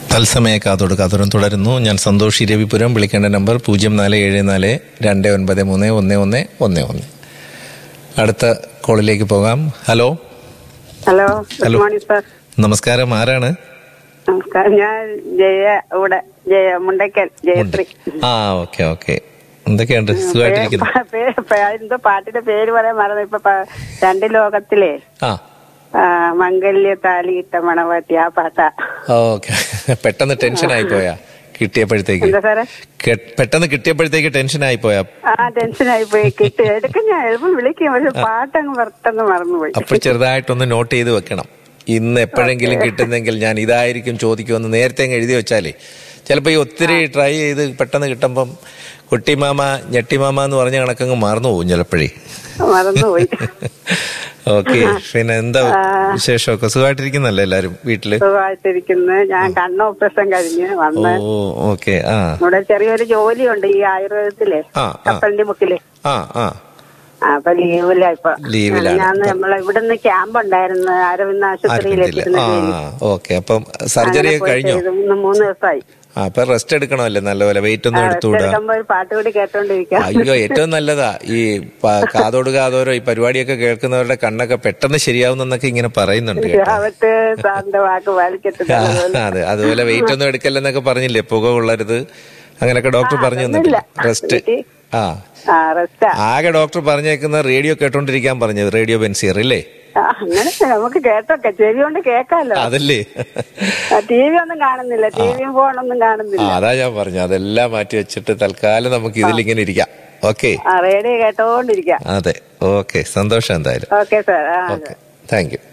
തത്സമയ കാതോട് കാതോരം തുടരുന്നു ഞാൻ സന്തോഷ് രവിപുരം വിളിക്കേണ്ട നമ്പർ പൂജ്യം നാല് ഏഴ് നാല് രണ്ട് ഒൻപത് മൂന്ന് ഒന്ന് ഒന്ന് ഒന്ന് ഒന്ന് അടുത്ത കോളിലേക്ക് പോകാം hello hello good hello. Morning sir നമസ്കാരം ആരാണ് നമസ്കാരം ഞാൻ ജയ ഇവിടെ ജയ മുണ്ടയ്ക്കൽ ജയശ്രീ ആ ഓക്കെ ഓക്കെ എന്തൊക്കെയുണ്ട് സുഖമായിട്ടിരിക്കുന്നു പേ- പേ- പേ- എന്തോ പാട്ടിന്റെ പേര് പറയാൻ മറന്നു ഇപ്പൊ പ- രണ്ട് ലോകത്തിലെ ആ ആ, മംഗല്യ താലി ഇട്ട മണവാട്ടി ആ പാട്ടാ ഓക്കെ പെട്ടെന്ന് ടെൻഷൻ ആയിപ്പോയാ കിട്ടിയപ്പോഴത്തേക്ക് എന്താ സാറേ കെ- പെട്ടെന്ന് കിട്ടിയപ്പോഴത്തേക്ക് ടെൻഷൻ ആയിപ്പോയാ ആ ടെൻഷനായി പോയി കിട്ടി എടുക്കും ഞാൻ എളുപ്പം വിളിക്കും പക്ഷെ പാട്ടങ്ങ് പെട്ടെന്ന് മറന്നുപോയി അപ്പോൾ ചെറുതായിട്ടൊന്ന് നോട്ട് ചെയ്ത് വെക്കണം ഇന്ന് എപ്പോഴെങ്കിലും കിട്ടുന്നെങ്കിൽ ഞാൻ ഇതായിരിക്കും ചോദിക്കുമെന്ന് നേരത്തെ അങ്ങ് എഴുതി വെച്ചാലേ ചിലപ്പോൾ ഈ ഒത്തിരി ട്രൈ ചെയ്ത് പെട്ടെന്ന് കിട്ടുമ്പം കുട്ടിമാമ ഞെട്ടിമാമ എന്ന് പറഞ്ഞ കണക്കങ്ങ് മറന്നു പോകും ചിലപ്പോഴേ മറന്നുപോയി ഓക്കെ പിന്നെ എന്താ വിശേഷമൊക്കെ സുഖമായിട്ടിരിക്കുന്നല്ലേ എല്ലാരും വീട്ടില് സുഖമായിട്ടിരിക്കുന്നു ഞാൻ കണ്ണ് ഓപ്പറേഷൻ കഴിഞ്ഞ് ഓ വന്ന് ഓക്കെ ആ ഇവിടെ ചെറിയൊരു ജോലിയുണ്ട് ഈ ആയുർവേദത്തിലെ ആ, ആ. കപ്പലിന്റെ ബുക്കില് ആ ആ ആ, അപ്പൊ ലീവില്ല ഇപ്പൊ ലീവിലാണ്. ഞാൻ നമ്മളെ ഇവിടുന്ന് ക്യാമ്പ് ഉണ്ടായിരുന്നു അരവിന്ദ് ആശുപത്രിയിൽ ആരുമില്ല ആ ഓക്കെ അപ്പം സർജറി ഒക്കെ കഴിഞ്ഞോ മൂന്ന് ദിവസമായി ആ അപ്പൊ റെസ്റ്റ് എടുക്കണമല്ലേ നല്ലപോലെ വെയിറ്റ് ഒന്നും എടുത്തുകൂടാ എടുക്കുമ്പോ ഒരു പാട്ട് കൂടി കേട്ടോണ്ടിരിക്കാം അയ്യോ ഏറ്റവും നല്ലതാ ഈ പ- കാതോട് കാതോരോ ഈ പരിപാടിയൊക്കെ കേൾക്കുന്നവരുടെ കണ്ണൊക്കെ പെട്ടെന്ന് ശരിയാവുന്നൊക്കെ ഇങ്ങനെ പറയുന്നുണ്ട് കേട്ടോ രാവത്ത് സാറിന്റെ വാക്ക് പാലിക്കത്തില്ല ആ, അതെ അതുപോലെ വെയിറ്റ് ഒന്നും എടുക്കല്ലെന്നൊക്കെ പറഞ്ഞില്ലേ പുക കൊള്ളരുത് അങ്ങനെയൊക്കെ ഡോക്ടർ പറഞ്ഞു തന്നിട്ടില്ല റെസ്റ്റ് ആ ആ റെസ്റ്റാ ആകെ ഡോക്ടർ പറഞ്ഞേക്കുന്ന റേഡിയോ കേട്ടോണ്ടിരിക്കാൻ പറഞ്ഞത് റേഡിയോ ബെൻസിയർ ഇല്ലേ അങ്ങനെ നമുക്ക് കേട്ടോക്കെ ചെവി കൊണ്ട് കേക്കാലോ അതല്ലേ ടി വി ഒന്നും കാണുന്നില്ല ടി വിയും ഫോണൊന്നും ആ കാണുന്നില്ല അതാ ഞാൻ പറഞ്ഞു അതെല്ലാം മാറ്റി വെച്ചിട്ട് തൽക്കാലം നമുക്ക് ഇതിലിങ്ങനെ ഇരിക്കാം ഓക്കെ ആ റേഡിയോ കേട്ടോണ്ടിരിക്കാം അതെ ഓക്കെ സന്തോഷം എന്തായാലും ഓക്കെ സാർ ആ ഓക്കെ താങ്ക് യു